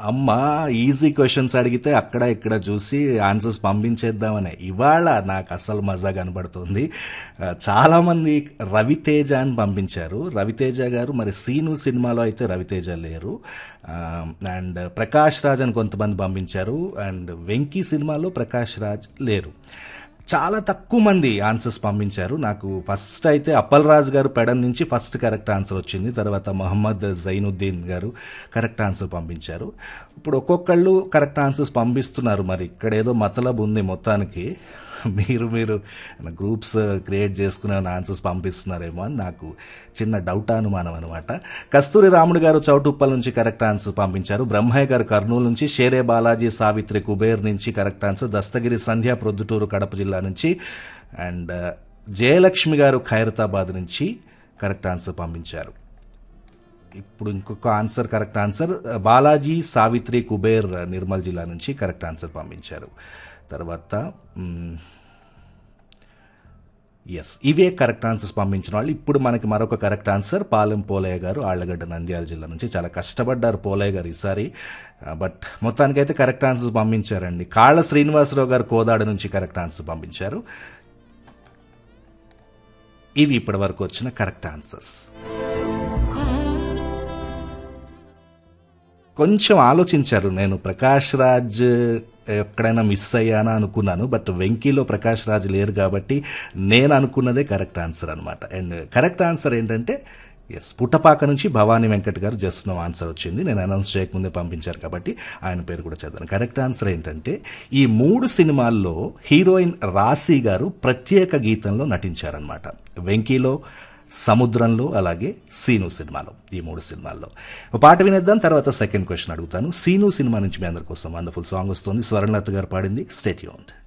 అమ్మ easy questions అడిగితే అక్కడ ఇక్కడ చూసి ఆన్సర్స్ పంపించేద్దామనే ఇవాళ నాకు అసలు మజా కనబడుతుంది ఆ, చాలామంది రవితేజ అని పంపించారు రవితేజ గారు మరి సీను సినిమాలో అయితే రవితేజ లేరు ఆ, అండ్ ప్రకాష్ రాజ్ అని కొంతమంది పంపించారు అండ్ వెంకీ సినిమాలో ప్రకాష్ రాజ్ లేరు చాలా తక్కువ మంది ఆన్సర్స్ పంపించారు నాకు ఫస్ట్ అయితే అప్పల్ రాజ్ గారు పెడన్ నుంచి ఫస్ట్ కరెక్ట్ ఆన్సర్ వచ్చింది తర్వాత మొహమ్మద్ జైనుద్దీన్ గారు కరెక్ట్ ఆన్సర్ పంపించారు ఇప్పుడు ఒక్కొక్కళ్ళు కరెక్ట్ ఆన్సర్స్ పంపిస్తున్నారు మరి ఇక్కడ ఏదో మతలబ్ ఉంది మొత్తానికి మీరు మీరు గ్రూప్స్ క్రియేట్ చేసుకునే ఆన్సర్స్ పంపిస్తున్నారేమో అని నాకు చిన్న డౌట్ అనుమానం అనమాట కస్తూరి రాముడు గారు చౌటుప్పల్ నుంచి కరెక్ట్ ఆన్సర్ పంపించారు బ్రహ్మయ్య గారు కర్నూలు నుంచి షేరే బాలాజీ సావిత్రి కుబేర్ నుంచి కరెక్ట్ ఆన్సర్ దస్తగిరి సంధ్య ప్రొద్దుటూరు కడప జిల్లా నుంచి అండ్ జయలక్ష్మి గారు ఖైరతాబాద్ నుంచి కరెక్ట్ ఆన్సర్ పంపించారు ఇప్పుడు ఇంకొక answer correct answer Balaji Savitri Kuber Nirmal జిల్లా నుంచి కరెక్ట్ ఆన్సర్ పంపించారు తర్వాత ఎస్ ఇవే కరెక్ట్ ఆన్సర్స్ పంపించిన వాళ్ళు ఇప్పుడు మనకి మరొక కరెక్ట్ ఆన్సర్ పాలెం పోలయ్య గారు ఆళ్లగడ్డ నంద్యాల జిల్లా నుంచి చాలా కష్టపడ్డారు పోలయ్య గారు ఈసారి బట్ మొత్తానికైతే కరెక్ట్ ఆన్సర్స్ పంపించారండి కాళ్ళ శ్రీనివాసరావు గారు కోదాడ నుంచి కరెక్ట్ ఆన్సర్ పంపించారు ఇవి ఇప్పటి వరకు వచ్చిన కరెక్ట్ ఆన్సర్స్ కొంచెం ఆలోచించారు నేను ప్రకాష్ రాజ్ ఎక్కడైనా మిస్ అయ్యానా అనుకున్నాను బట్ వెంకీలో ప్రకాష్ రాజ్ లేరు కాబట్టి నేను అనుకున్నదే కరెక్ట్ ఆన్సర్ అనమాట అండ్ కరెక్ట్ ఆన్సర్ ఏంటంటే ఎస్ పుట్టపాక నుంచి భవానీ వెంకట్ గారు జస్ట్ నో ఆన్సర్ వచ్చింది నేను అనౌన్స్ చేయకముందే పంపించారు కాబట్టి ఆయన పేరు కూడా చదివాను కరెక్ట్ ఆన్సర్ ఏంటంటే ఈ మూడు సినిమాల్లో హీరోయిన్ రాశి గారు ప్రత్యేక గీతంలో నటించారనమాట వెంకీలో సముద్రంలో అలాగే సీను సినిమాలో ఈ మూడు సినిమాల్లో ఒక పాట వినేద్దాం తర్వాత సెకండ్ క్వశ్చన్ అడుగుతాను సీను సినిమా నుంచి మీ అందరి కోసం వండర్ఫుల్ సాంగ్ వస్తుంది స్వర్ణలత గారు పాడింది స్టేట్ యూన్డ్